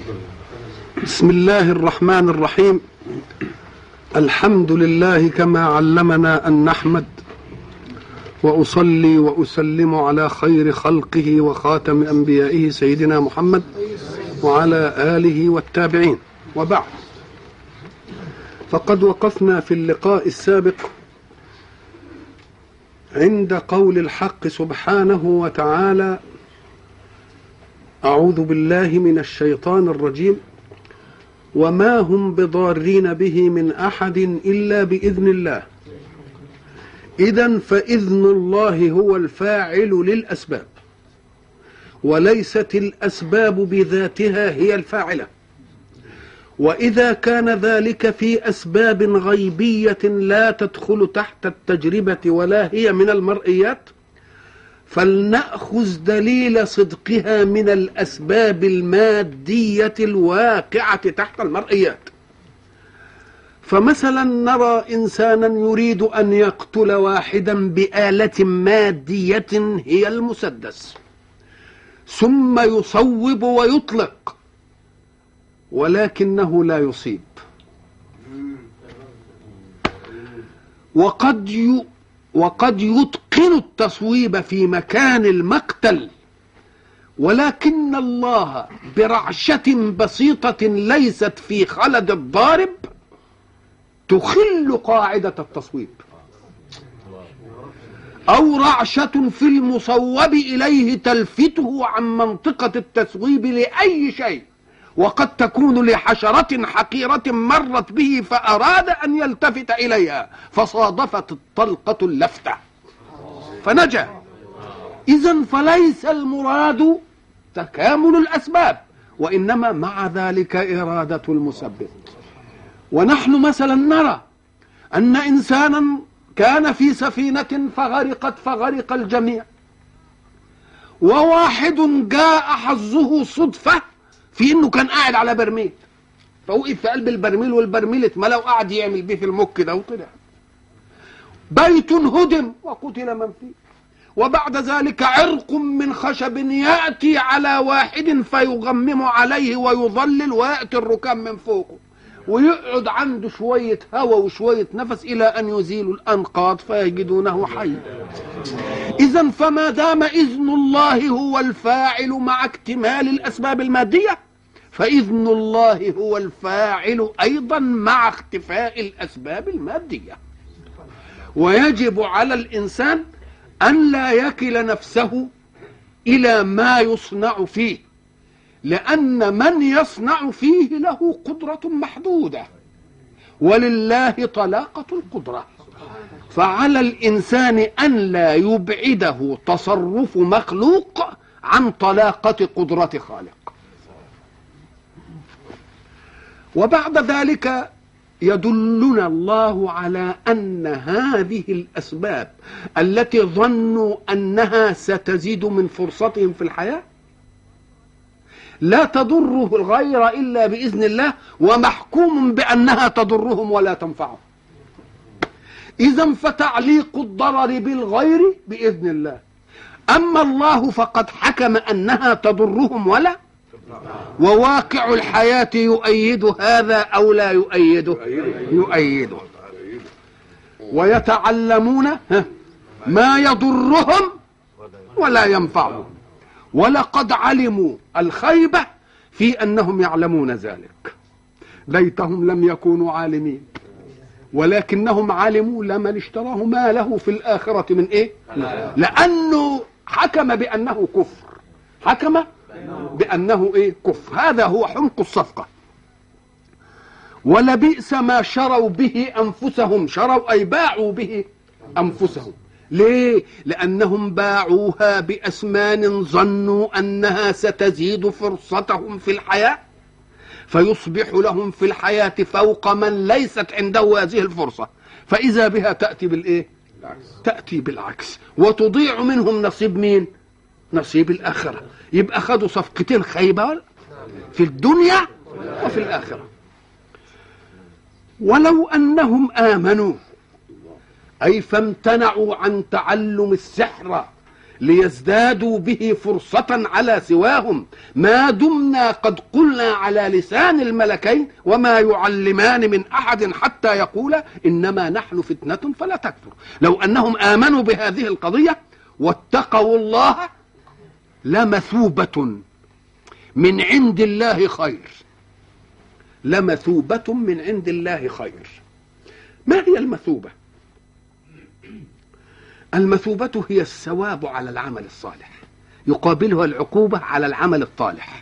بسم الله الرحمن الرحيم الحمد لله كما علمنا ان نحمد واصلي واسلم على خير خلقه وخاتم انبيائه سيدنا محمد وعلى اله والتابعين وبعد فقد وقفنا في اللقاء السابق عند قول الحق سبحانه وتعالى اعوذ بالله من الشيطان الرجيم وما هم بضارين به من احد الا باذن الله اذا فاذن الله هو الفاعل للاسباب وليست الاسباب بذاتها هي الفاعله واذا كان ذلك في اسباب غيبيه لا تدخل تحت التجربه ولا هي من المرئيات فلناخذ دليل صدقها من الاسباب الماديه الواقعه تحت المرئيات فمثلا نرى انسانا يريد ان يقتل واحدا باله ماديه هي المسدس ثم يصوب ويطلق ولكنه لا يصيب وقد ي... وقد يتقن التصويب في مكان المقتل ولكن الله برعشة بسيطة ليست في خلد الضارب تخل قاعدة التصويب أو رعشة في المصوب إليه تلفته عن منطقة التصويب لأي شيء وقد تكون لحشرة حقيرة مرت به فأراد أن يلتفت إليها فصادفت الطلقة اللفتة فنجا إذا فليس المراد تكامل الأسباب وإنما مع ذلك إرادة المسبب ونحن مثلا نرى أن إنسانا كان في سفينة فغرقت فغرق الجميع وواحد جاء حظه صدفه في انه كان قاعد على برميل فوقف في قلب البرميل والبرميل اتملى وقعد يعمل بيه في المك ده وطلع بيت هدم وقتل من فيه وبعد ذلك عرق من خشب ياتي على واحد فيغمم عليه ويظلل وياتي الركام من فوقه ويقعد عنده شوية هواء وشوية نفس إلى أن يزيلوا الأنقاض فيجدونه حيا إذا فما دام إذن الله هو الفاعل مع اكتمال الأسباب المادية فإذن الله هو الفاعل أيضا مع اختفاء الأسباب المادية ويجب على الإنسان أن لا يكل نفسه إلى ما يصنع فيه لأن من يصنع فيه له قدرة محدودة ولله طلاقة القدرة فعلى الإنسان أن لا يبعده تصرف مخلوق عن طلاقة قدرة خالق وبعد ذلك يدلنا الله على أن هذه الأسباب التي ظنوا أنها ستزيد من فرصتهم في الحياة لا تضره الغير إلا بإذن الله ومحكوم بأنها تضرهم ولا تنفعهم إذا فتعليق الضرر بالغير بإذن الله أما الله فقد حكم أنها تضرهم ولا وواقع الحياة يؤيد هذا أو لا يؤيده يؤيده ويتعلمون ما يضرهم ولا ينفعهم ولقد علموا الخيبة في أنهم يعلمون ذلك ليتهم لم يكونوا عالمين ولكنهم علموا لمن اشتراه ما له في الآخرة من إيه لأنه حكم بأنه كفر حكم بأنه إيه كفر هذا هو حمق الصفقة ولبئس ما شروا به أنفسهم شروا أي باعوا به أنفسهم ليه لانهم باعوها باسمان ظنوا انها ستزيد فرصتهم في الحياه فيصبح لهم في الحياه فوق من ليست عنده هذه الفرصه فاذا بها تاتي بالايه تاتي بالعكس وتضيع منهم نصيب مين نصيب الاخره يبقى خدوا صفقتين خيبه في الدنيا وفي الاخره ولو انهم امنوا أي فامتنعوا عن تعلم السحر ليزدادوا به فرصة على سواهم ما دمنا قد قلنا على لسان الملكين وما يعلمان من أحد حتى يقولا إنما نحن فتنة فلا تكفر لو أنهم آمنوا بهذه القضية واتقوا الله لمثوبة من عند الله خير لمثوبة من عند الله خير ما هي المثوبة المثوبة هي الثواب على العمل الصالح يقابلها العقوبة على العمل الطالح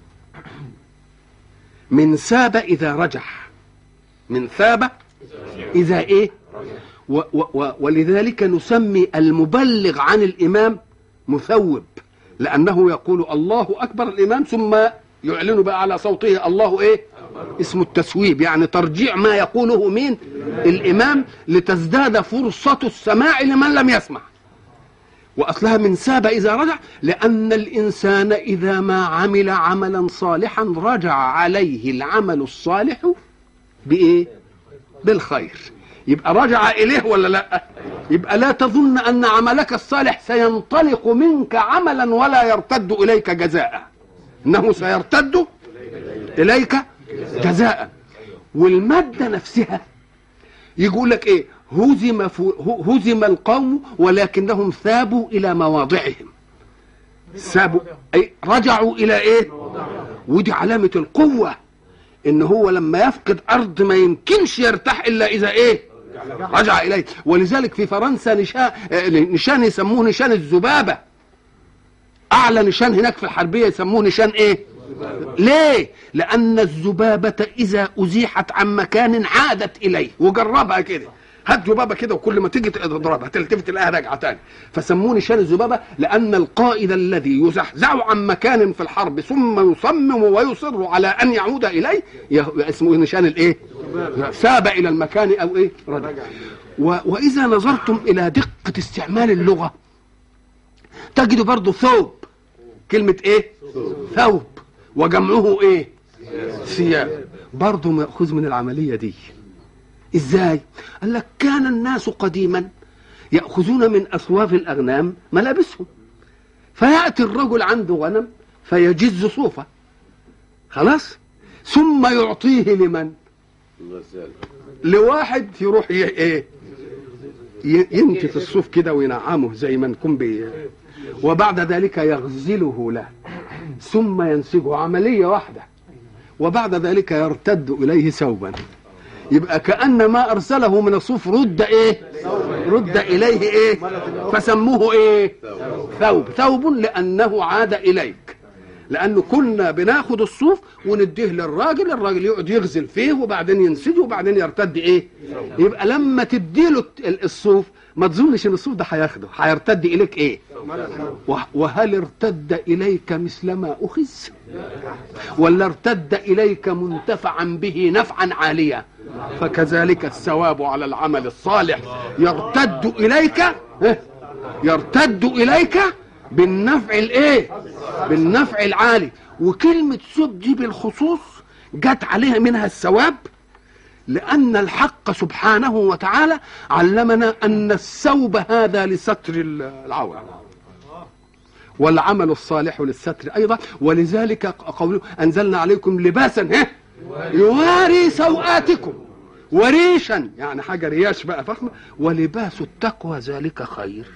من ثاب إذا رجح من ثاب إذا إيه و و و ولذلك نسمي المبلغ عن الإمام مثوب لأنه يقول الله أكبر الإمام ثم يعلن بقى على صوته الله إيه اسمه التسويب يعني ترجيع ما يقوله مين الإمام لتزداد فرصة السماع لمن لم يسمع وأصلها من ساب إذا رجع لأن الإنسان إذا ما عمل عملا صالحا رجع عليه العمل الصالح بإيه بالخير يبقى رجع إليه ولا لا يبقى لا تظن أن عملك الصالح سينطلق منك عملا ولا يرتد إليك جزاء إنه سيرتد إليك جزاء والمادة نفسها يقول لك ايه هزم فو هزم القوم ولكنهم ثابوا الى مواضعهم ثابوا اي رجعوا الى ايه ودي علامة القوة ان هو لما يفقد ارض ما يمكنش يرتاح الا اذا ايه رجع اليه ولذلك في فرنسا نشان نشان يسموه نشان الذبابة اعلى نشان هناك في الحربية يسموه نشان ايه ليه لان الذبابه اذا ازيحت عن مكان عادت اليه وجربها كده هات ذبابه كده وكل ما تيجي تضربها تلتفت تلاقيها راجعه تاني فسموني شان الذبابه لان القائد الذي يزحزح عن مكان في الحرب ثم يصمم ويصر على ان يعود اليه اسمه نشان الايه؟ ساب الى المكان او ايه؟ رجع و... واذا نظرتم الى دقه استعمال اللغه تجد برضه ثوب كلمه ايه؟ ثوب وجمعه ايه ثياب برضه مأخوذ من العملية دي ازاي قال لك كان الناس قديما يأخذون من أثواب الأغنام ملابسهم فيأتي الرجل عنده غنم فيجز صوفه خلاص ثم يعطيه لمن لواحد يروح ي... ايه ينتف الصوف كده وينعمه زي ما نكون بي وبعد ذلك يغزله له ثم ينسجه عملية واحدة وبعد ذلك يرتد إليه ثوبا يبقى كأن ما أرسله من الصوف رد إيه رد إليه إيه فسموه إيه ثوب ثوب لأنه عاد إليك لأنه كنا بناخد الصوف ونديه للراجل الراجل يقعد يغزل فيه وبعدين ينسجه وبعدين يرتد إيه يبقى لما تديله الصوف ما تظنش ان الصوف ده هياخده هيرتد اليك ايه وهل ارتد اليك مثل ما اخذ ولا ارتد اليك منتفعا به نفعا عاليا فكذلك الثواب على العمل الصالح يرتد اليك يرتد اليك بالنفع الايه بالنفع العالي وكلمه سب دي بالخصوص جت عليها منها الثواب لأن الحق سبحانه وتعالى علمنا أن الثوب هذا لستر العورة والعمل الصالح للستر أيضا ولذلك قوله أنزلنا عليكم لباسا يواري سوآتكم وريشا يعني حاجة رياش بقى فخمة ولباس التقوى ذلك خير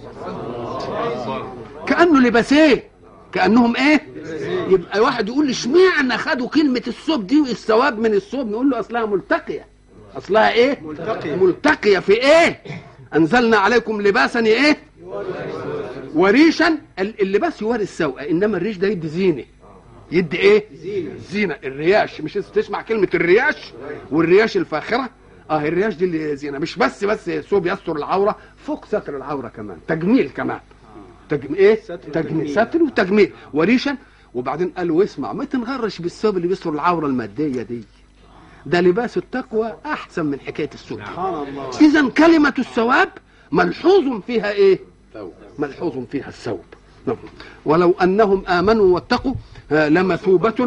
كأنه لباسين كانهم ايه يبقى واحد يقول لي اشمعنى خدوا كلمه الثوب دي والثواب من الثوب نقول له اصلها ملتقيه اصلها ايه ملتقيه ملتقيه في ايه انزلنا عليكم لباسا ايه وريشا اللباس يواري السوء انما الريش ده يدي زينه يدي ايه زينه زينه الرياش مش تسمع كلمه الرياش والرياش الفاخره اه الرياش دي اللي زينه مش بس بس ثوب يستر العوره فوق ستر العوره كمان تجميل كمان تجم... ايه تجميل ستر وتجميل وريشا وبعدين قال واسمع ما تنغرش بالثوب اللي بيستر العوره الماديه دي ده لباس التقوى احسن من حكايه السوء اذا كلمه الثواب ملحوظ فيها ايه ملحوظ فيها الثوب ولو انهم امنوا واتقوا لمثوبه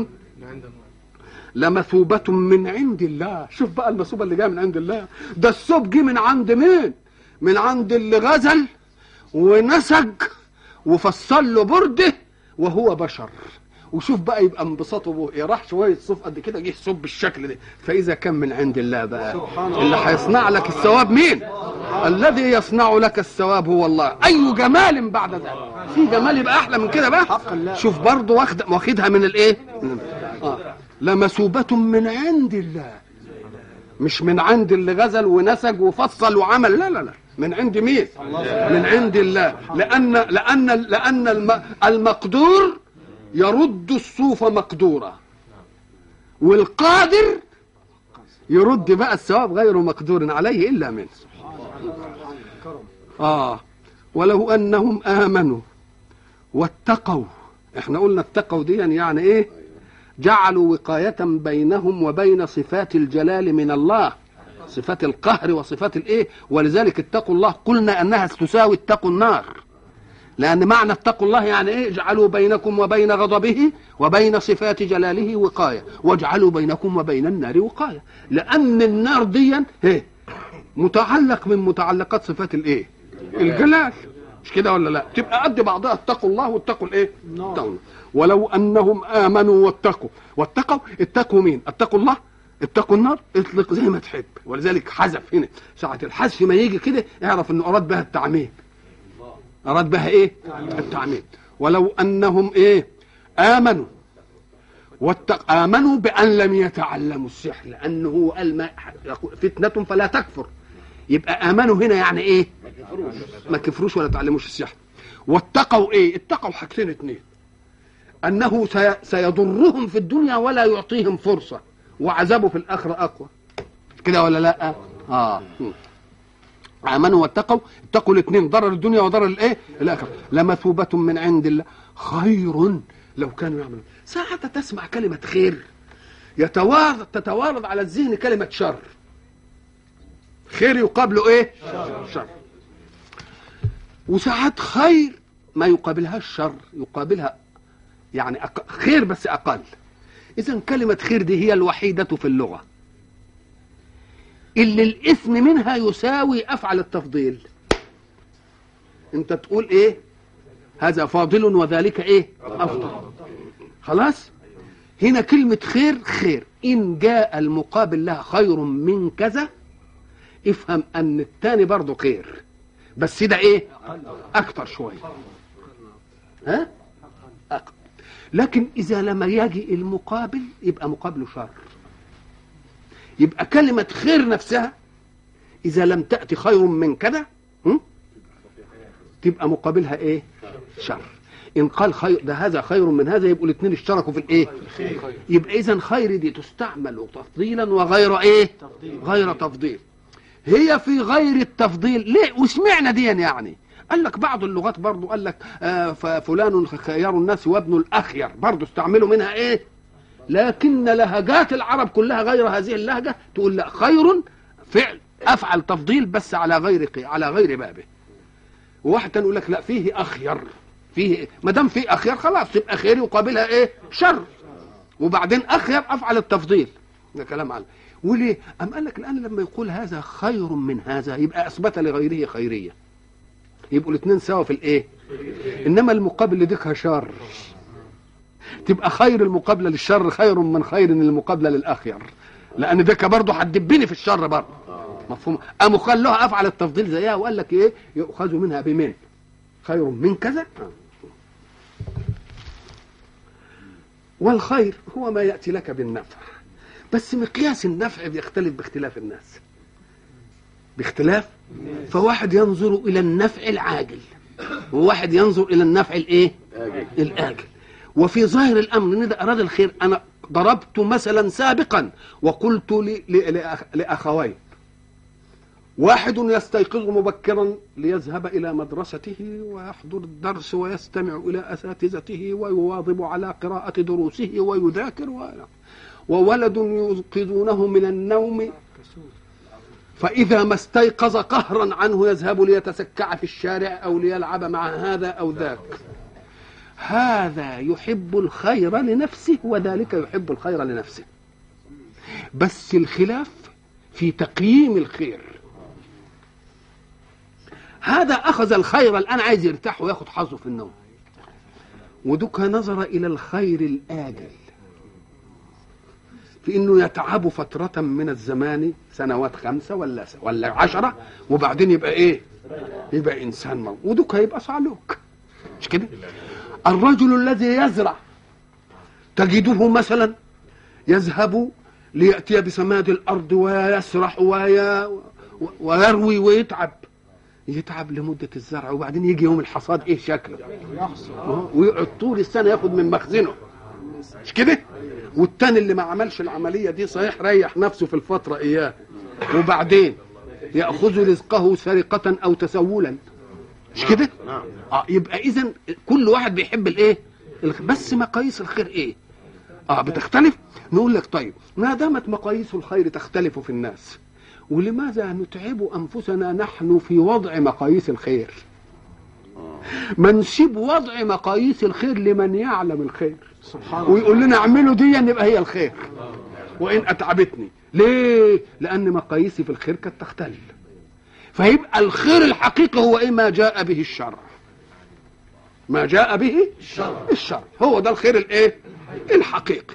لمثوبة من عند الله شوف بقى المثوبة اللي جاية من عند الله ده الثوب جه من عند مين من عند اللي غزل ونسج وفصل له برده وهو بشر وشوف بقى يبقى انبساطه به ايه راح شويه صوف قد كده جه صب بالشكل ده فاذا كان من عند الله بقى اللي هيصنع لك الثواب مين الذي يصنع لك الثواب هو الله اي جمال بعد ذلك في جمال يبقى احلى من كده بقى شوف برضه واخد واخدها من الايه آه. لمثوبة من عند الله مش من عند اللي غزل ونسج وفصل وعمل لا لا لا من عند مين من عند الله لان لان لان الم- المقدور يرد الصوف مقدورا والقادر يرد بقى الثواب غير مقدور عليه الا منه اه ولو انهم امنوا واتقوا احنا قلنا اتقوا دي يعني ايه جعلوا وقاية بينهم وبين صفات الجلال من الله صفات القهر وصفات الايه ولذلك اتقوا الله قلنا انها تساوي اتقوا النار لان معنى اتقوا الله يعني ايه اجعلوا بينكم وبين غضبه وبين صفات جلاله وقايه واجعلوا بينكم وبين النار وقايه لان النار دي ايه متعلق من متعلقات صفات الايه الجلال مش كده ولا لا تبقى قد بعضها اتقوا الله واتقوا الايه اتقوا الله. ولو انهم امنوا واتقوا واتقوا اتقوا مين اتقوا الله اتقوا النار اطلق زي ما تحب ولذلك حذف هنا ساعه الحذف ما يجي كده اعرف انه اراد بها التعميم اراد بها ايه التعميم ولو انهم ايه امنوا واتق امنوا بان لم يتعلموا السحر لانه هو قال ما يقول فتنه فلا تكفر يبقى امنوا هنا يعني ايه ما كفروش ولا تعلموش السحر واتقوا ايه اتقوا حاجتين اتنين انه سي- سيضرهم في الدنيا ولا يعطيهم فرصه وعذابه في الاخره اقوى كده ولا لا اه م. امنوا واتقوا اتقوا الاثنين ضرر الدنيا وضرر الايه الاخره لمثوبه من عند الله خير لو كانوا يعملون ساعة تسمع كلمة خير يتوارد تتوارد على الذهن كلمة شر خير يقابله ايه شر وساعات خير ما يقابلها الشر يقابلها يعني أق... خير بس اقل اذا كلمة خير دي هي الوحيدة في اللغة اللي الاسم منها يساوي افعل التفضيل انت تقول ايه هذا فاضل وذلك ايه افضل خلاص هنا كلمة خير خير إن جاء المقابل لها خير من كذا افهم أن الثاني برضه خير بس ده إيه أكتر شوية ها أكتر. لكن إذا لم يجي المقابل يبقى مقابله شر يبقى كلمة خير نفسها إذا لم تأتي خير من كذا هم؟ تبقى مقابلها إيه شر ان قال خير ده هذا خير من هذا يبقوا الاثنين اشتركوا في الايه يبقى اذا خير دي تستعمل تفضيلا وغير ايه غير تفضيل هي في غير التفضيل ليه وسمعنا دي يعني قال لك بعض اللغات برضو قال لك آه فلان خيار الناس وابن الاخير برضو استعملوا منها ايه لكن لهجات العرب كلها غير هذه اللهجه تقول لا خير فعل افعل تفضيل بس على غير على غير بابه وواحد تاني يقول لك لا فيه اخير فيه ما دام فيه اخير خلاص يبقى خير يقابلها ايه شر وبعدين اخير افعل التفضيل ده كلام على وليه ام قال لك الان لما يقول هذا خير من هذا يبقى اثبت لغيره خيريه يبقوا الاثنين سوا في الايه انما المقابل لديك شر تبقى خير المقابله للشر خير من خير المقابله للاخير لان ده برضه هتدبني في الشر برضه مفهوم قاموا خلوها افعل التفضيل زيها وقال لك ايه يؤخذ منها بمن خير من كذا والخير هو ما ياتي لك بالنفع بس مقياس النفع بيختلف باختلاف الناس باختلاف فواحد ينظر الى النفع العاجل وواحد ينظر الى النفع الايه الاجل وفي ظاهر الامر ان ده اراد الخير انا ضربت مثلا سابقا وقلت ل- ل- لأخ- لاخوين واحد يستيقظ مبكرا ليذهب الى مدرسته ويحضر الدرس ويستمع الى اساتذته ويواظب على قراءه دروسه ويذاكر و... وولد يوقظونه من النوم فإذا ما استيقظ قهرا عنه يذهب ليتسكع في الشارع أو ليلعب مع هذا أو ذاك هذا يحب الخير لنفسه وذلك يحب الخير لنفسه بس الخلاف في تقييم الخير هذا اخذ الخير الان عايز يرتاح وياخد حظه في النوم ودك نظر الى الخير الاجل في انه يتعب فترة من الزمان سنوات خمسة ولا ولا عشرة وبعدين يبقى ايه؟ يبقى انسان موت ودك هيبقى صعلوك مش كده؟ الرجل الذي يزرع تجده مثلا يذهب ليأتي بسماد الأرض ويسرح وي... ويروي ويتعب يتعب لمدة الزرع وبعدين يجي يوم الحصاد ايه شكله ويقعد طول السنة ياخد من مخزنه مش كده والتاني اللي ما عملش العملية دي صحيح ريح نفسه في الفترة اياه وبعدين يأخذ رزقه سرقة أو تسولا مش كده؟ اه يبقى إذا كل واحد بيحب الإيه؟ بس مقاييس الخير إيه؟ اه بتختلف؟ نقول لك طيب ما دامت مقاييس الخير تختلف في الناس ولماذا نتعب أنفسنا نحن في وضع مقاييس الخير؟ ما نسيب وضع مقاييس الخير لمن يعلم الخير سبحان ويقول لنا اعملوا دي يبقى هي الخير وان اتعبتني ليه لان مقاييسي في الخير قد تختل فيبقى الخير الحقيقي هو ايه ما جاء به الشرع ما جاء به الشرع الشرع هو ده الخير الايه الحقيقي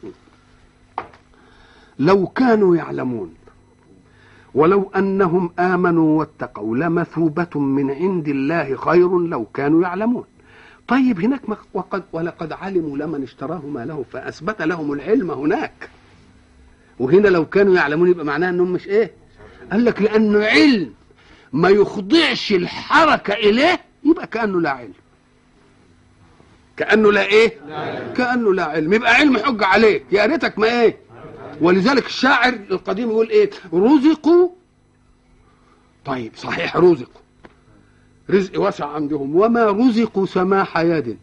لو كانوا يعلمون ولو انهم امنوا واتقوا لمثوبه من عند الله خير لو كانوا يعلمون طيب هناك وقد ولقد علموا لمن اشتراه ما له فاثبت لهم العلم هناك وهنا لو كانوا يعلمون يبقى معناها انهم مش ايه قال لك لانه علم ما يخضعش الحركه اليه يبقى كانه لا علم كانه لا ايه لا كانه لا علم يبقى علم حجه عليك يا ريتك ما ايه ولذلك الشاعر القديم يقول ايه رزقوا طيب صحيح رزقوا رزق واسع عندهم وما رزقوا سماح يد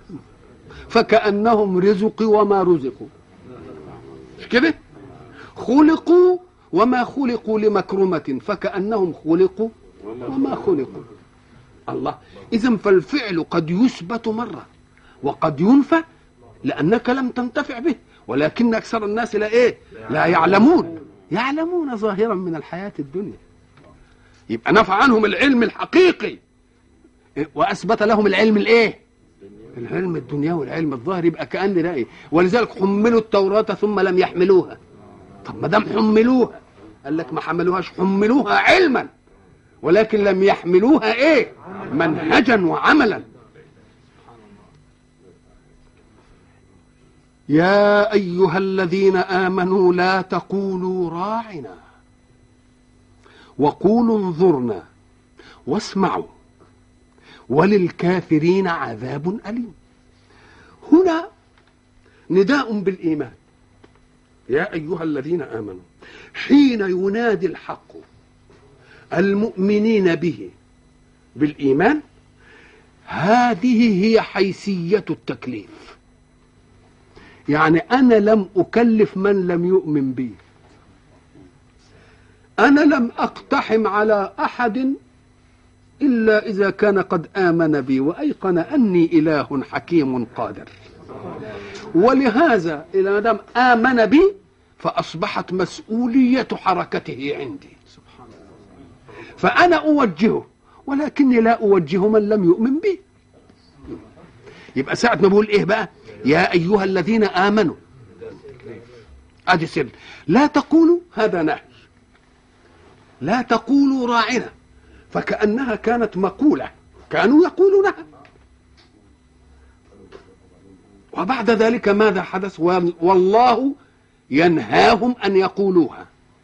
فكأنهم رزقوا وما رزقوا مش كده خلقوا وما خلقوا لمكرمة فكأنهم خلقوا وما خلقوا الله إذا فالفعل قد يثبت مرة وقد ينفى لأنك لم تنتفع به ولكن أكثر الناس لا إيه لا يعلمون يعلمون ظاهرا من الحياة الدنيا يبقى نفع عنهم العلم الحقيقي وأثبت لهم العلم الإيه العلم الدنيا والعلم الظاهر يبقى كأن رأي ولذلك حملوا التوراة ثم لم يحملوها طب ما دام حملوها قال لك ما حملوهاش حملوها علما ولكن لم يحملوها ايه منهجا وعملا يا ايها الذين امنوا لا تقولوا راعنا وقولوا انظرنا واسمعوا وللكافرين عذاب اليم هنا نداء بالايمان يا ايها الذين امنوا حين ينادي الحق المؤمنين به بالايمان هذه هي حيثيه التكليف يعني انا لم اكلف من لم يؤمن بي انا لم اقتحم على احد الا اذا كان قد امن بي وايقن اني اله حكيم قادر ولهذا إذا ما دام آمن بي فأصبحت مسؤولية حركته عندي فأنا أوجهه ولكني لا أوجه من لم يؤمن بي يبقى ساعة ما بقول إيه بقى يا أيها الذين آمنوا أدي سر لا تقولوا هذا نهي لا تقولوا راعنا فكأنها كانت مقولة كانوا يقولونها وبعد ذلك ماذا حدث والله ينهاهم أن يقولوها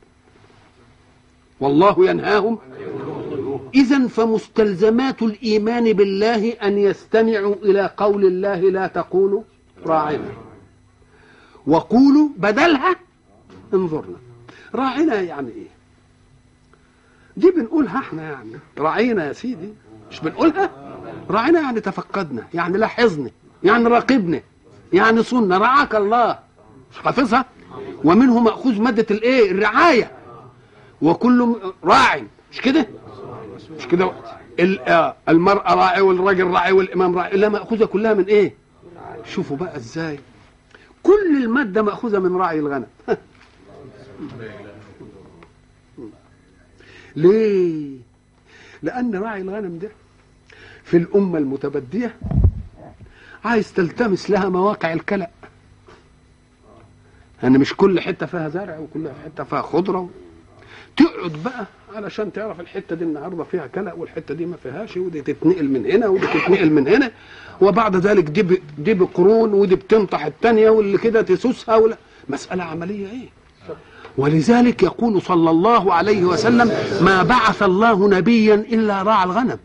والله ينهاهم إذا فمستلزمات الإيمان بالله أن يستمعوا إلى قول الله لا تقولوا راعنا وقولوا بدلها انظرنا راعنا يعني ايه دي بنقولها احنا يعني راعينا يا سيدي مش بنقولها راعينا يعني تفقدنا يعني لاحظنا يعني راقبنا يعني صنة رعاك الله مش حافظها ومنه مأخوذ مادة الايه الرعاية وكل راع مش كده مش كده المرأة راعي والراجل راعي والإمام راعي لا مأخوذة كلها من ايه شوفوا بقى ازاي كل المادة مأخوذة من راعي الغنم ليه لأن راعي الغنم ده في الأمة المتبدية عايز تلتمس لها مواقع الكلأ يعني مش كل حتة فيها زرع وكل حتة فيها خضرة تقعد بقى علشان تعرف الحتة دي النهاردة فيها كلأ والحتة دي ما فيهاش ودي تتنقل من هنا ودي تتنقل من هنا وبعد ذلك دي ب- دي بقرون ودي بتنطح التانية واللي كده تسوسها ولا مسألة عملية ايه ولذلك يقول صلى الله عليه وسلم ما بعث الله نبيا الا راعى الغنم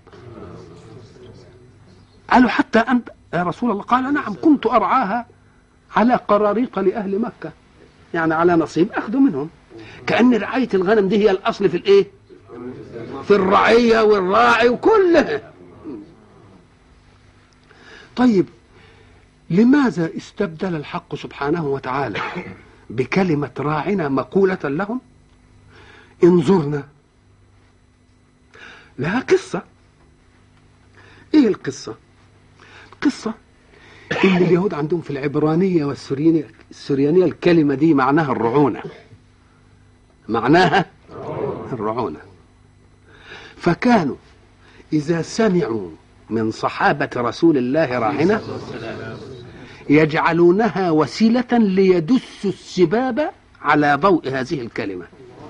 قالوا حتى انت يا رسول الله قال نعم كنت ارعاها على قراريط لاهل مكه يعني على نصيب اخذه منهم كان رعايه الغنم دي هي الاصل في الايه في الرعيه والراعي وكلها طيب لماذا استبدل الحق سبحانه وتعالى بكلمة راعنا مقولة لهم انظرنا لها قصة ايه القصة القصة ان اليهود عندهم في العبرانية والسريانية السريانية الكلمة دي معناها الرعونة معناها الرعونة فكانوا إذا سمعوا من صحابة رسول الله راعنا يجعلونها وسيلة ليدسوا السباب على ضوء هذه الكلمة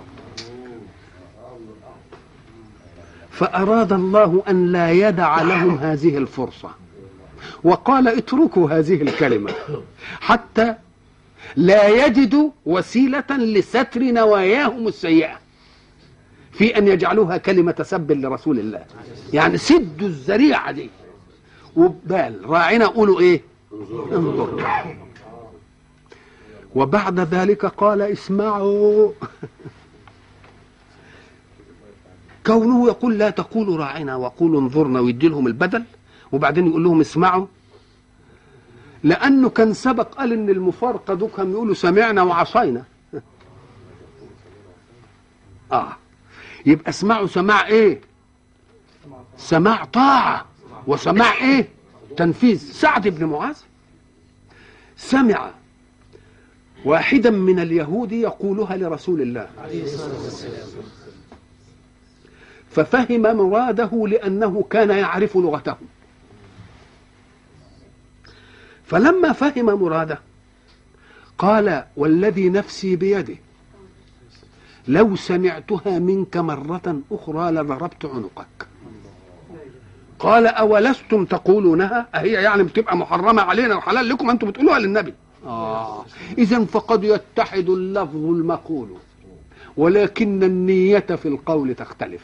فأراد الله أن لا يدع لهم هذه الفرصة وقال اتركوا هذه الكلمة حتى لا يجدوا وسيلة لستر نواياهم السيئة في أن يجعلوها كلمة سب لرسول الله يعني سدوا الذريعة دي وبال راعنا قولوا ايه انظر وبعد ذلك قال اسمعوا كونه يقول لا تقولوا راعنا وقولوا انظرنا ويدي لهم البدل وبعدين يقول لهم اسمعوا لانه كان سبق قال ان المفارقه دول كانوا يقولوا سمعنا وعصينا اه يبقى اسمعوا سماع ايه سماع طاعه وسماع ايه تنفيذ سعد بن معاذ سمع واحدا من اليهود يقولها لرسول الله ففهم مراده لانه كان يعرف لغته فلما فهم مراده قال والذي نفسي بيده لو سمعتها منك مرة أخرى لضربت عنقك قال أولستم تقولونها أهي يعني بتبقى محرمة علينا وحلال لكم أنتم بتقولوها للنبي آه إذا فقد يتحد اللفظ المقول ولكن النية في القول تختلف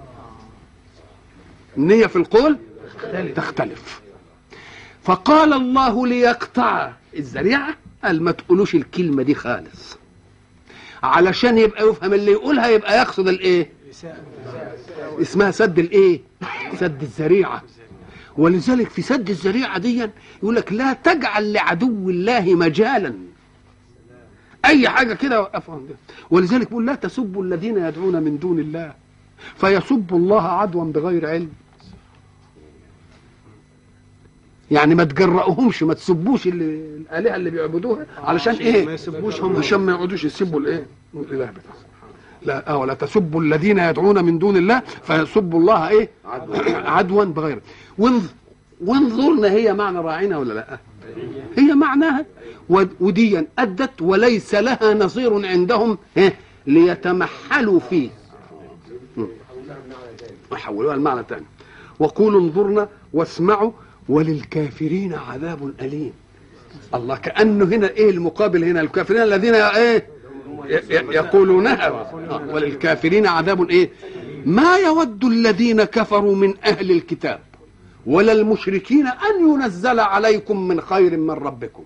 النية في القول تختلف فقال الله ليقطع الذريعة قال ما تقولوش الكلمة دي خالص علشان يبقى يفهم اللي يقولها يبقى يقصد الايه اسمها سد الايه سد الذريعه ولذلك في سد الذريعه دي يقول لك لا تجعل لعدو الله مجالا اي حاجه كده وقفها ولذلك بيقول لا تسبوا الذين يدعون من دون الله فيسبوا الله عدوا بغير علم يعني ما تجرأوهمش ما تسبوش اللي الالهه اللي بيعبدوها علشان ايه ما يسبوش هم. عشان ما يقعدوش يسبوا الايه الاله بتاعهم لا اه ولا تسبوا الذين يدعون من دون الله فيسبوا الله ايه عدوا بغير وانظ وانظرنا هي معنى راعينا ولا لا هي معناها ود- وديا ادت وليس لها نظير عندهم إيه؟ ليتمحلوا فيه م. وحولوها المعنى الثاني وقولوا انظرنا واسمعوا وللكافرين عذاب أليم الله كأنه هنا ايه المقابل هنا الكافرين الذين ايه ي- ي- يقولونها آه، وللكافرين عذاب ايه ما يود الذين كفروا من اهل الكتاب ولا المشركين ان ينزل عليكم من خير من ربكم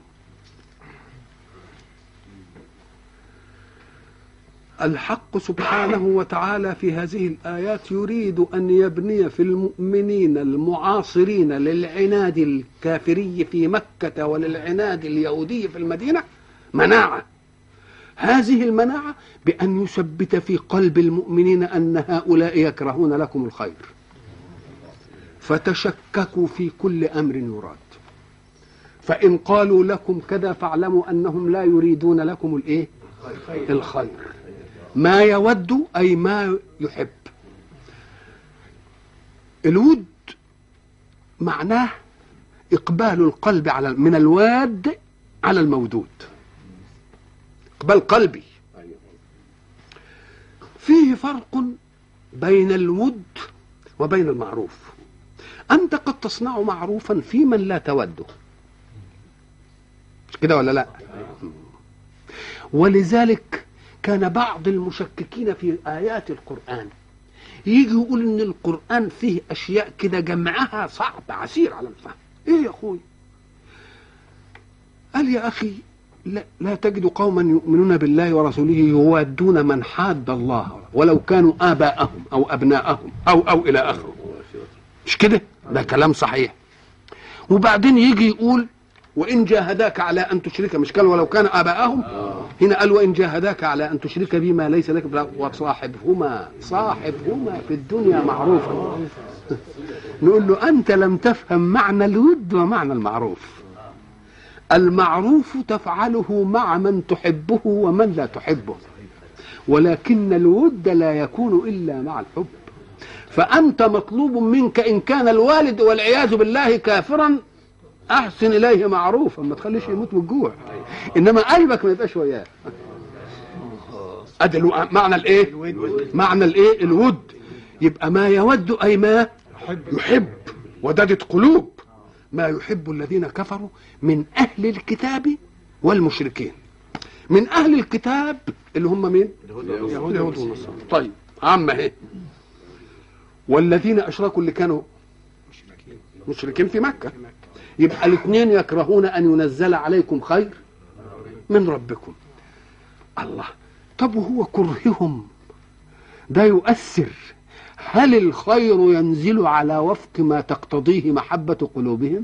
الحق سبحانه وتعالى في هذه الآيات يريد أن يبني في المؤمنين المعاصرين للعناد الكافري في مكة وللعناد اليهودي في المدينة مناعة هذه المناعة بأن يثبت في قلب المؤمنين أن هؤلاء يكرهون لكم الخير فتشككوا في كل أمر يراد فإن قالوا لكم كذا فاعلموا أنهم لا يريدون لكم الإيه الخير ما يود أي ما يحب الود معناه إقبال القلب على من الواد على المودود إقبال قلبي فيه فرق بين الود وبين المعروف أنت قد تصنع معروفا في من لا توده مش كده ولا لا ولذلك كان بعض المشككين في آيات القرآن يجي يقول ان القرآن فيه أشياء كده جمعها صعب عسير على الفهم ايه يا اخوي قال يا أخي لا, لا تجد قوما يؤمنون بالله ورسوله يوادون من حاد الله ولو كانوا آباءهم أو أبناءهم أو أو إلى آخره مش كده ده كلام صحيح وبعدين يجي يقول وإن جاهداك على أن تشرك مش قال ولو كان آباءهم هنا قال وإن جاهداك على أن تشرك بما ليس لك بلا- وصاحبهما صاحبهما في الدنيا معروفا نقول له أنت لم تفهم معنى الود ومعنى المعروف المعروف تفعله مع من تحبه ومن لا تحبه ولكن الود لا يكون إلا مع الحب فأنت مطلوب منك إن كان الوالد والعياذ بالله كافرا أحسن إليه معروفا ما تخليش يموت من الجوع إنما قلبك ما يبقاش وياه أدي الو- معنى الإيه؟ معنى الإيه؟ الود يبقى ما يود أي ما يحب ودادة قلوب ما يحب الذين كفروا من أهل الكتاب والمشركين من أهل الكتاب اللي هم مين؟ اليهود والنصارى طيب عامة اهي والذين أشركوا اللي كانوا مشركين في مكة يبقى الاثنين يكرهون أن ينزل عليكم خير من ربكم الله طب وهو كرههم ده يؤثر هل الخير ينزل على وفق ما تقتضيه محبة قلوبهم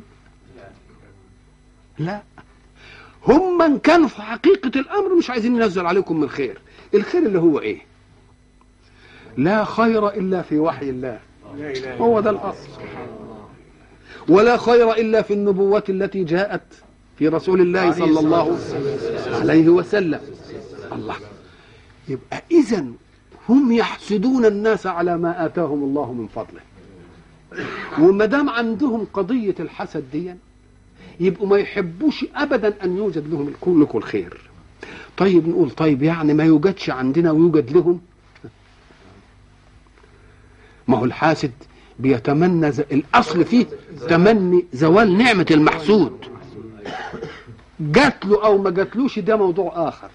لا هم من كانوا في حقيقة الأمر مش عايزين ينزل عليكم من خير الخير اللي هو إيه لا خير إلا في وحي الله هو ده الأصل ولا خير إلا في النبوة التي جاءت في رسول الله صلى الله عليه وسلم الله يبقى إذا هم يحسدون الناس على ما آتاهم الله من فضله وما دام عندهم قضية الحسد دي يبقوا ما يحبوش أبدا أن يوجد لهم الكل لكم الخير طيب نقول طيب يعني ما يوجدش عندنا ويوجد لهم ما هو الحاسد بيتمنى ز... الأصل فيه تمني زوال نعمة المحسود جات له أو ما جاتلوش ده موضوع آخر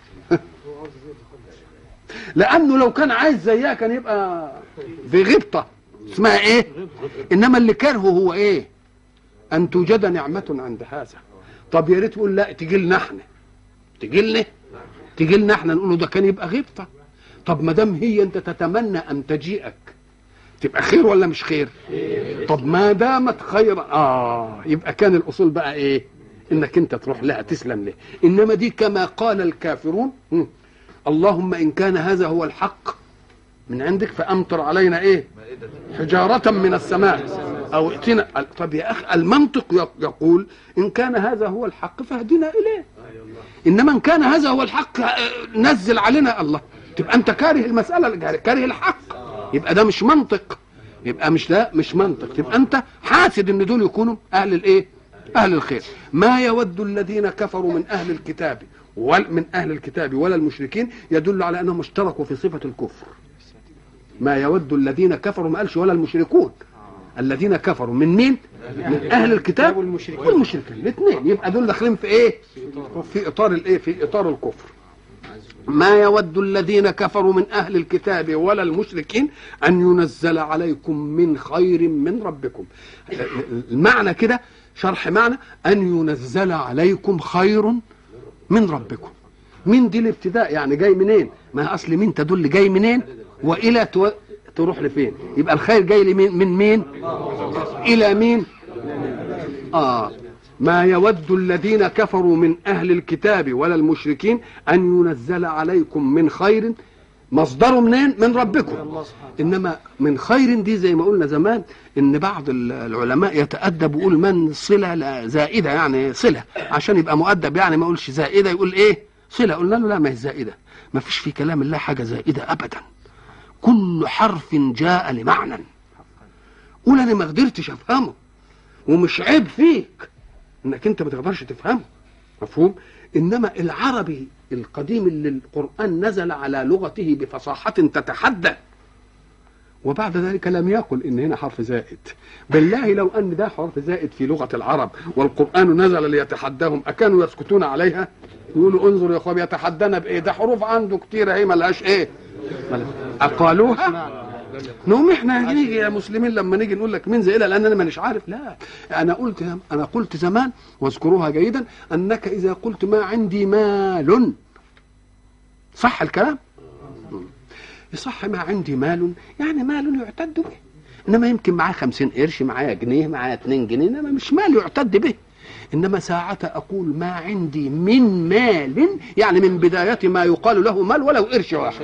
لانه لو كان عايز زيها كان يبقى في غبطه اسمها ايه انما اللي كرهه هو ايه ان توجد نعمه عند هذا طب يا ريت تقول لا تجي لنا احنا تجي لنا تجي لنا احنا نقول له ده كان يبقى غبطه طب ما دام هي انت تتمنى ان تجيئك تبقى خير ولا مش خير طب ما دامت خيرا اه يبقى كان الاصول بقى ايه انك انت تروح لها تسلم له انما دي كما قال الكافرون هم. اللهم ان كان هذا هو الحق من عندك فامطر علينا ايه حجاره من السماء او ائتنا طب يا اخي المنطق يقول ان كان هذا هو الحق فاهدنا اليه انما ان كان هذا هو الحق آه، نزل علينا الله تبقى انت كاره المساله كاره الحق يبقى ده مش منطق يبقى مش ده مش منطق تبقى انت حاسد ان دول يكونوا اهل الايه اهل الخير ما يود الذين كفروا من اهل الكتاب ومن اهل الكتاب ولا المشركين يدل على انهم اشتركوا في صفه الكفر ما يود الذين كفروا ما قالش ولا المشركون الذين كفروا من مين من اهل الكتاب والمشركين. والمشركين الاثنين يبقى دول داخلين في ايه في اطار الايه في اطار الكفر ما يود الذين كفروا من اهل الكتاب ولا المشركين ان ينزل عليكم من خير من ربكم المعنى كده شرح معنى ان ينزل عليكم خير من ربكم من دي الابتداء يعني جاي منين ما اصل مين تدل جاي منين والى تو... تروح لفين يبقى الخير جاي لمين من مين الى مين اه ما يود الذين كفروا من اهل الكتاب ولا المشركين ان ينزل عليكم من خير مصدره منين من ربكم انما من خير دي زي ما قلنا زمان ان بعض العلماء يتادب ويقول من صله لا زائده يعني صله عشان يبقى مؤدب يعني ما يقولش زائده يقول ايه صله قلنا له لا ما هي زائده ما فيش في كلام الله حاجه زائده ابدا كل حرف جاء لمعنى قول انا ما قدرتش افهمه ومش عيب فيك انك انت ما تقدرش تفهمه مفهوم انما العربي القديم اللي القران نزل على لغته بفصاحه تتحدى وبعد ذلك لم يقل ان هنا حرف زائد بالله لو ان ده حرف زائد في لغه العرب والقران نزل ليتحداهم اكانوا يسكتون عليها يقولوا انظر يا اخوان يتحدانا بايه ده حروف عنده كتير اهي ملهاش ايه ملهاش. اقالوها نقوم احنا نيجي يا مسلمين لما نيجي نقول لك مين زائلها لان انا مانيش عارف لا انا قلت انا قلت زمان واذكروها جيدا انك اذا قلت ما عندي مال صح الكلام يصح ما عندي مال يعني مال يعتد به انما يمكن معاه خمسين قرش معايا جنيه معايا اتنين جنيه انما مش مال يعتد به انما ساعة اقول ما عندي من مال يعني من بداية ما يقال له مال ولو قرش واحد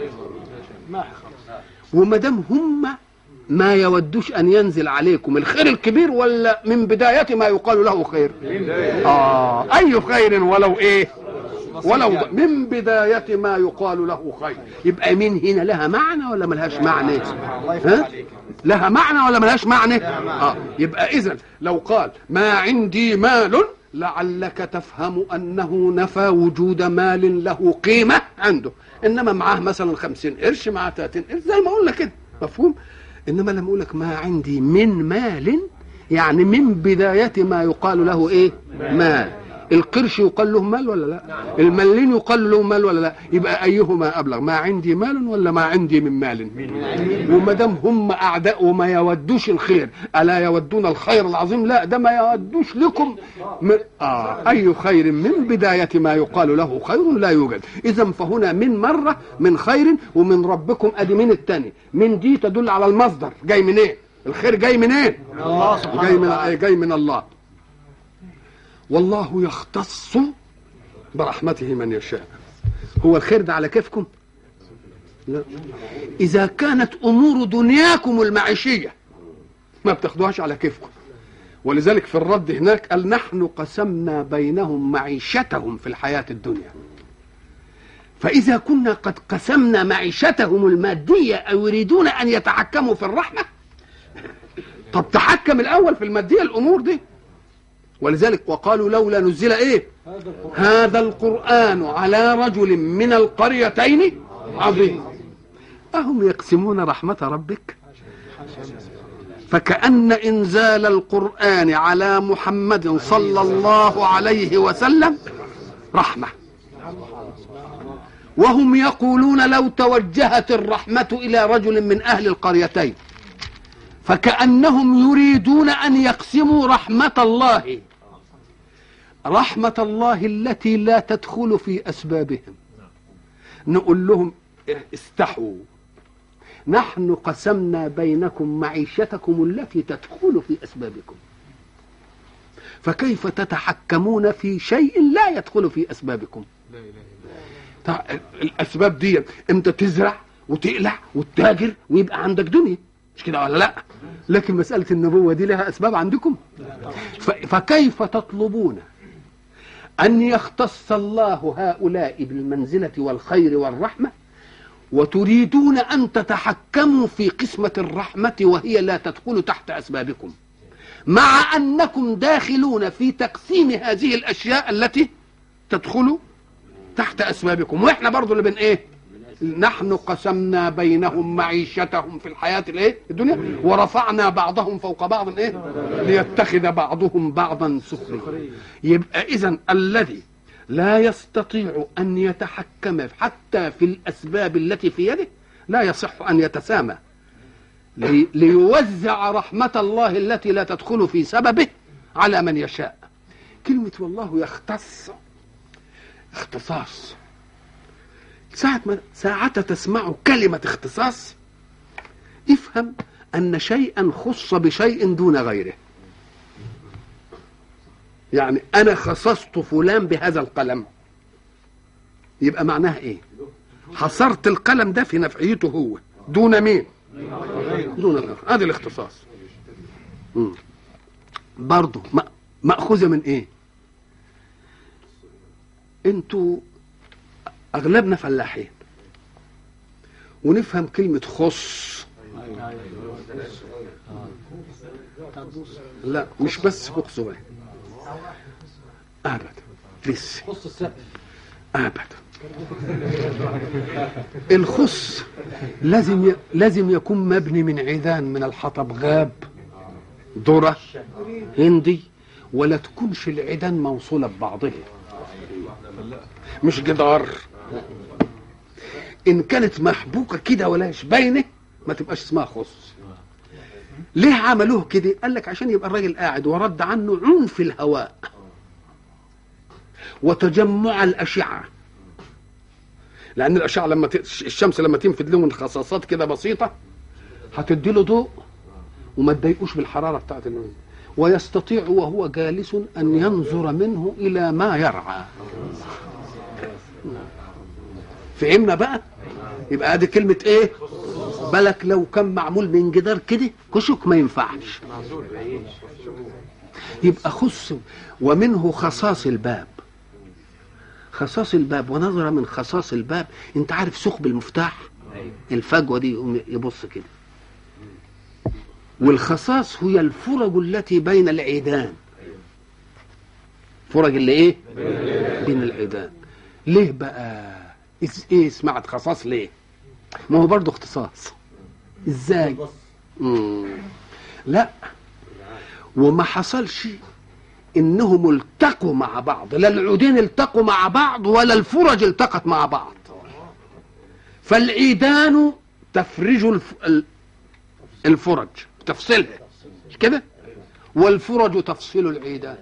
وما دام هم ما يودوش ان ينزل عليكم الخير الكبير ولا من بداية ما يقال له خير اه اي خير ولو ايه ولو من بداية ما يقال له خير يبقى من هنا لها معنى ولا ملهاش معنى ها؟ لها معنى ولا ملهاش معنى آه. يبقى إذا لو قال ما عندي مال لعلك تفهم أنه نفى وجود مال له قيمة عنده إنما معاه مثلا خمسين قرش معاه 30 قرش زي ما قلنا كده مفهوم إنما لما أقول لك ما عندي من مال يعني من بداية ما يقال له إيه مال القرش يقال له مال ولا لا الملين يقال له مال ولا لا يبقى ايهما ابلغ ما عندي مال ولا ما عندي من مال وما دام هم اعداء وما يودوش الخير الا يودون الخير العظيم لا ده ما يودوش لكم من آه اي خير من بدايه ما يقال له خير لا يوجد اذا فهنا من مره من خير ومن ربكم ادي من الثاني من دي تدل على المصدر جاي منين إيه؟ الخير جاي منين إيه؟ الله سبحانه جاي من جاي من الله والله يختص برحمته من يشاء هو الخير ده على كيفكم لا إذا كانت أمور دنياكم المعيشية ما بتاخدوهاش على كيفكم ولذلك في الرد هناك قال نحن قسمنا بينهم معيشتهم في الحياة الدنيا فإذا كنا قد قسمنا معيشتهم المادية أو يريدون أن يتحكموا في الرحمة طب تحكم الأول في المادية الأمور دي ولذلك وقالوا لولا نزل ايه هذا القرآن على رجل من القريتين عظيم أهم يقسمون رحمة ربك فكأن إنزال القرآن على محمد صلى الله عليه وسلم رحمة وهم يقولون لو توجهت الرحمة إلى رجل من أهل القريتين فكأنهم يريدون أن يقسموا رحمة الله رحمة الله التي لا تدخل في أسبابهم نقول لهم استحوا نحن قسمنا بينكم معيشتكم التي تدخل في أسبابكم فكيف تتحكمون في شيء لا يدخل في أسبابكم الأسباب دي أنت تزرع وتقلع وتتاجر ويبقى عندك دنيا مش كده ولا لا لكن مسألة النبوة دي لها أسباب عندكم فكيف تطلبون أن يختص الله هؤلاء بالمنزلة والخير والرحمة وتريدون أن تتحكموا في قسمة الرحمة وهي لا تدخل تحت أسبابكم مع أنكم داخلون في تقسيم هذه الأشياء التي تدخل تحت أسبابكم وإحنا برضو اللي بن إيه نحن قسمنا بينهم معيشتهم في الحياة الايه الدنيا ورفعنا بعضهم فوق بعض ايه ليتخذ بعضهم بعضا سخريا يبقى اذا الذي لا يستطيع ان يتحكم حتى في الاسباب التي في يده لا يصح ان يتسامى ليوزع رحمة الله التي لا تدخل في سببه على من يشاء كلمة والله يختص اختصاص ساعة ما ساعة تسمع كلمة اختصاص افهم أن شيئا خص بشيء دون غيره يعني أنا خصصت فلان بهذا القلم يبقى معناها إيه حصرت القلم ده في نفعيته هو دون مين دون غيره هذا الاختصاص برضه مأخوذة من إيه انتوا اغلبنا فلاحين ونفهم كلمة خص لا مش بس بخص واحد ابدا لسه خص السقف ابدا الخص لازم ي... لازم يكون مبني من عيدان من الحطب غاب ذره هندي ولا تكونش العيدان موصوله ببعضها مش جدار ان كانت محبوكه كده ولاش باينه ما تبقاش اسمها خص ليه عملوه كده قال لك عشان يبقى الراجل قاعد ورد عنه عنف الهواء وتجمع الاشعه لان الاشعه لما ت... الشمس لما تنفذ له من خصاصات كده بسيطه هتدي له ضوء وما تضايقوش بالحراره بتاعت النوم ويستطيع وهو جالس ان ينظر منه الى ما يرعى فهمنا بقى يبقى ادي كلمه ايه بالك لو كان معمول من جدار كده كشك ما ينفعش يبقى خص ومنه خصاص الباب خصاص الباب ونظر من خصاص الباب انت عارف ثقب المفتاح الفجوه دي يقوم يبص كده والخصاص هي الفرج التي بين العيدان فرج اللي ايه بين العيدان ليه بقى إز- ايه سمعت خصاص ليه ما هو برضه اختصاص ازاي مم. لا وما حصلش انهم التقوا مع بعض لا العودين التقوا مع بعض ولا الفرج التقت مع بعض فالعيدان تفرج الف... ال- الفرج تفصلها مش كده والفرج تفصل العيدان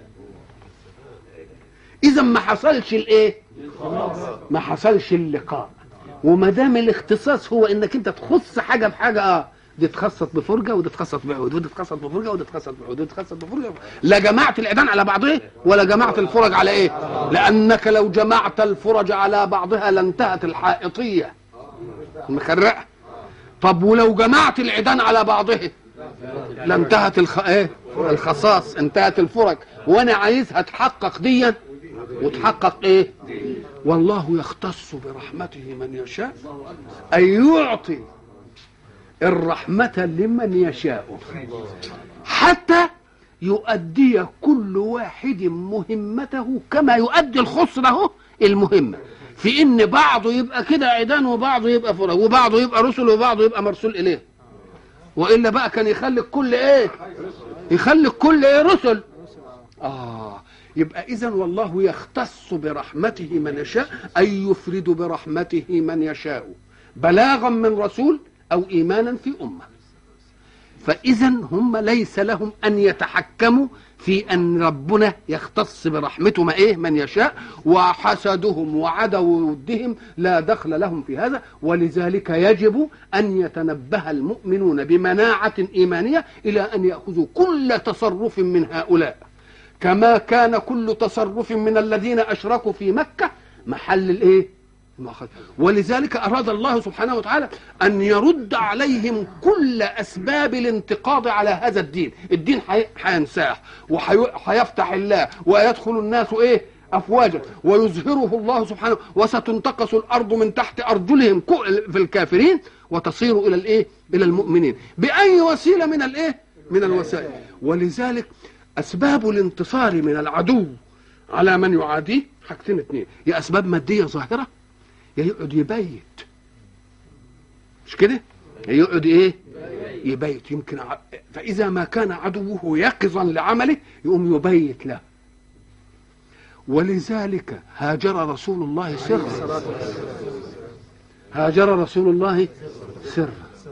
اذا ما حصلش الايه ما حصلش اللقاء وما دام الاختصاص هو انك انت تخص حاجه بحاجه اه دي تخصص بفرجه ودي تخصص بعود ودي تخصص بفرجه ودي تخصص بعود ودي تخصص بفرجه لا جمعت العيدان على بعضها ولا جمعت الفرج على ايه لانك لو جمعت الفرج على بعضها لانتهت الحائطيه مخرقه طب ولو جمعت العيدان على بعضها لانتهت الخ... ايه الخصاص انتهت الفرج وانا عايزها تحقق ديا وتحقق ايه والله يختص برحمته من يشاء أن يعطي الرحمة لمن يشاء حتى يؤدي كل واحد مهمته كما يؤدي الخص له المهمة في ان بعضه يبقى كده عيدان وبعضه يبقى فرج وبعضه يبقى رسل وبعضه يبقى مرسول اليه والا بقى كان يخلي الكل ايه يخلي الكل ايه رسل اه يبقى اذا والله يختص برحمته من يشاء اي يفرد برحمته من يشاء بلاغا من رسول او ايمانا في امه فاذا هم ليس لهم ان يتحكموا في ان ربنا يختص برحمته ما ايه من يشاء وحسدهم وعدو ودهم لا دخل لهم في هذا ولذلك يجب ان يتنبه المؤمنون بمناعه ايمانيه الى ان ياخذوا كل تصرف من هؤلاء كما كان كل تصرف من الذين اشركوا في مكه محل الايه المأخذ. ولذلك اراد الله سبحانه وتعالى ان يرد عليهم كل اسباب الانتقاض على هذا الدين الدين حي- هينساح وهيفتح الله ويدخل الناس ايه افواجا ويظهره الله سبحانه وستنتقص الارض من تحت ارجلهم كو- في الكافرين وتصير الى الايه الى المؤمنين باي وسيله من الايه من الوسائل ولذلك اسباب الانتصار من العدو على من يعاديه حاجتين اتنين يا اسباب ماديه ظاهره يا يقعد يبيت مش كده يا يقعد ايه يبيت يمكن ع... فاذا ما كان عدوه يقظا لعمله يقوم يبيت له ولذلك هاجر رسول الله سرا هاجر رسول الله سرا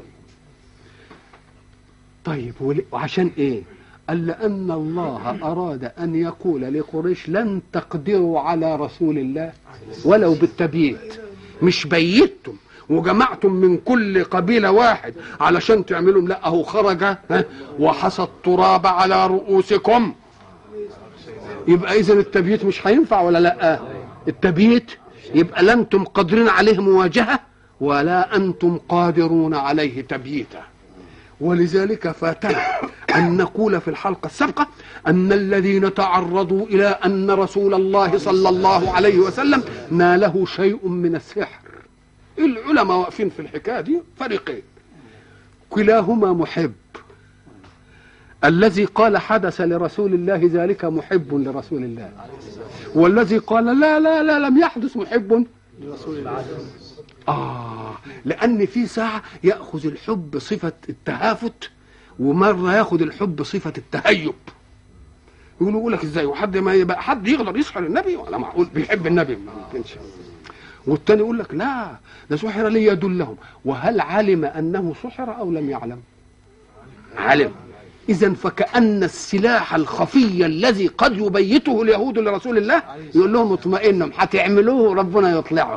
طيب ول- وعشان ايه قال لأن الله أراد أن يقول لقريش لن تقدروا على رسول الله ولو بالتبييت مش بيتم وجمعتم من كل قبيلة واحد علشان تعملوا لا أهو خرج ها، وحصى التراب على رؤوسكم يبقى إذا التبييت مش هينفع ولا لا التبييت يبقى لا أنتم قادرين عليه مواجهة ولا أنتم قادرون عليه تبييتا ولذلك فاتنا أن نقول في الحلقة السابقة أن الذين تعرضوا إلى أن رسول الله صلى الله عليه وسلم ناله شيء من السحر العلماء واقفين في الحكاية دي فريقين كلاهما محب الذي قال حدث لرسول الله ذلك محب لرسول الله والذي قال لا لا لا لم يحدث محب لرسول الله آه لأن في ساعة يأخذ الحب صفة التهافت ومرة ياخذ الحب صفة التهيب يقولوا يقول لك ازاي وحد ما يبقى حد يقدر يسحر النبي ولا معقول بيحب النبي ما يمكنش والتاني يقول لك لا ده سحر ليدلهم وهل علم انه سحر او لم يعلم علم اذا فكأن السلاح الخفي الذي قد يبيته اليهود لرسول الله يقول لهم اطمئنوا هتعملوه ربنا يطلعه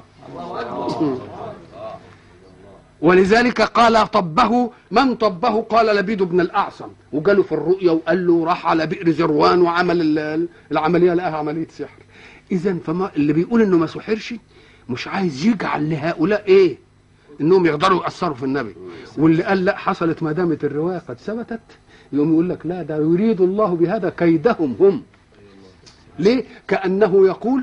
ولذلك قال طبه من طبه قال لبيد بن الاعصم وجاله في الرؤيا وقال له راح على بئر زروان وعمل ال- العمليه لقاها عمليه سحر اذا فما اللي بيقول انه ما سحرش مش عايز يجعل لهؤلاء ايه انهم يقدروا ياثروا في النبي واللي قال لا حصلت ما دامت الروايه قد ثبتت يقوم يقول لك لا ده يريد الله بهذا كيدهم هم ليه كانه يقول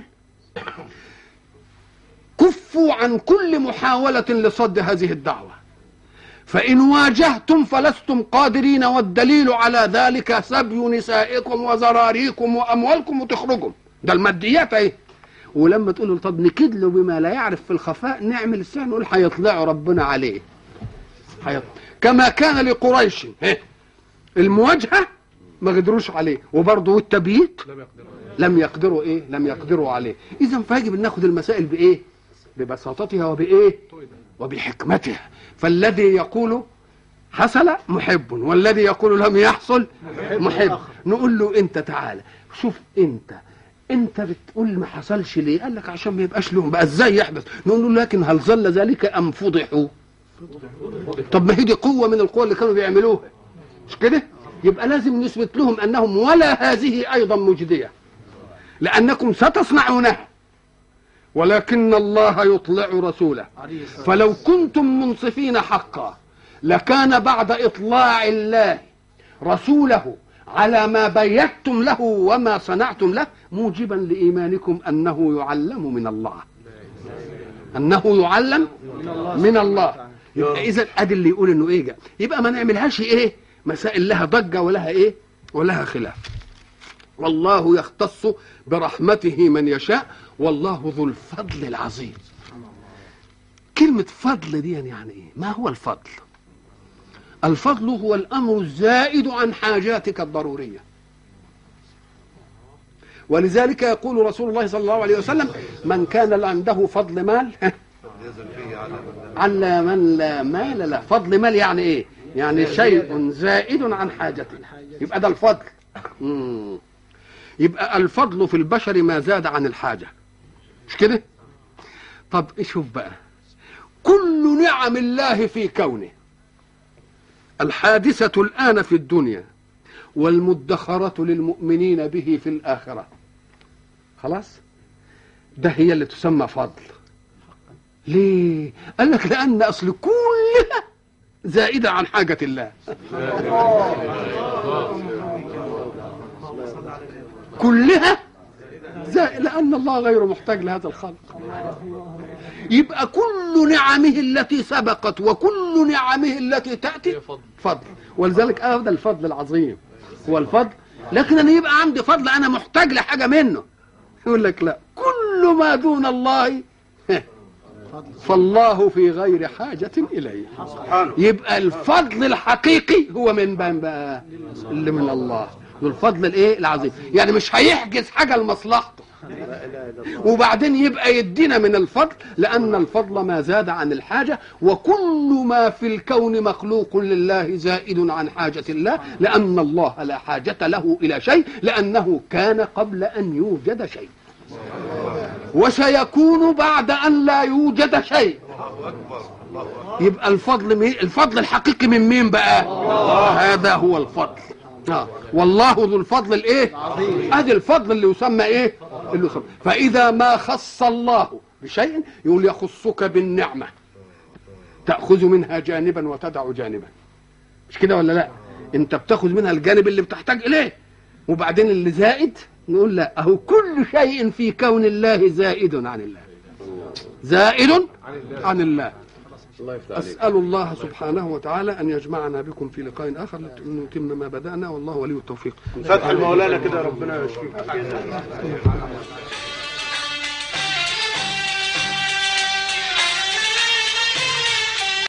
كفوا عن كل محاولة لصد هذه الدعوة فإن واجهتم فلستم قادرين والدليل على ذلك سبي نسائكم وزراريكم وأموالكم وتخرجوا ده الماديات اهي ولما تقول له طب نكد له بما لا يعرف في الخفاء نعمل السحر نقول هيطلعوا ربنا عليه هيط... كما كان لقريش إيه؟ المواجهة ما قدروش عليه وبرضه والتبييت لم يقدر لم يقدروا ايه لم يقدروا عليه اذا فيجب ان ناخذ المسائل بايه ببساطتها وبايه وبحكمتها فالذي يقول حصل محب والذي يقول لم يحصل محب نقول له انت تعالى شوف انت انت بتقول ما حصلش ليه قال لك عشان ما يبقاش لهم بقى ازاي يحدث نقول له لكن هل ظل ذلك ام فضحوا طب ما هي دي قوه من القوى اللي كانوا بيعملوها مش كده يبقى لازم نثبت لهم انهم ولا هذه ايضا مجديه لانكم ستصنعونها ولكن الله يطلع رسوله عليه الصلاة فلو كنتم منصفين حقا لكان بعد اطلاع الله رسوله على ما بيتم له وما صنعتم له موجبا لايمانكم انه يعلم من الله انه يعلم من الله يبقى اذا ادي اللي يقول انه ايه جا. يبقى ما نعملهاش ايه مسائل لها ضجه ولها ايه ولها خلاف والله يختص برحمته من يشاء والله ذو الفضل العظيم كلمة فضل دي يعني ايه ما هو الفضل الفضل هو الامر الزائد عن حاجاتك الضرورية ولذلك يقول رسول الله صلى الله عليه وسلم من كان عنده فضل مال على من لا مال له فضل مال يعني ايه يعني شيء زائد عن حاجته يبقى ده الفضل مم. يبقى الفضل في البشر ما زاد عن الحاجة مش كده طب شوف بقى كل نعم الله في كونه الحادثة الآن في الدنيا والمدخرة للمؤمنين به في الآخرة خلاص ده هي اللي تسمى فضل ليه قال لك لأن أصل كلها زائدة عن حاجة الله كلها زائد لأن الله غير محتاج لهذا الخلق يبقى كل نعمه التي سبقت وكل نعمه التي تأتي فضل. فضل ولذلك هذا الفضل العظيم هو الفضل لكن أنا يبقى عندي فضل أنا محتاج لحاجة منه يقول لك لا كل ما دون الله فالله في غير حاجة إليه يبقى الفضل الحقيقي هو من بين بقى اللي من الله والفضل الايه العظيم يعني مش هيحجز حاجه لمصلحته وبعدين يبقى يدينا من الفضل لان الفضل ما زاد عن الحاجه وكل ما في الكون مخلوق لله زائد عن حاجه الله لان الله لا حاجه له الى شيء لانه كان قبل ان يوجد شيء وسيكون بعد ان لا يوجد شيء يبقى الفضل مين الفضل الحقيقي من مين بقى هذا هو الفضل آه. والله ذو الفضل الايه ادي الفضل اللي يسمى ايه اللي يسمى. فاذا ما خص الله بشيء يقول يخصك بالنعمه تاخذ منها جانبا وتدع جانبا مش كده ولا لا انت بتاخذ منها الجانب اللي بتحتاج اليه وبعدين اللي زائد نقول لا اهو كل شيء في كون الله زائد عن الله زائد عن الله الله يفتح عليك أسأل الله سبحانه وتعالى أن يجمعنا بكم في لقاء آخر لنتم ما بدأنا والله ولي التوفيق فتح المولانا كده ربنا يشفيك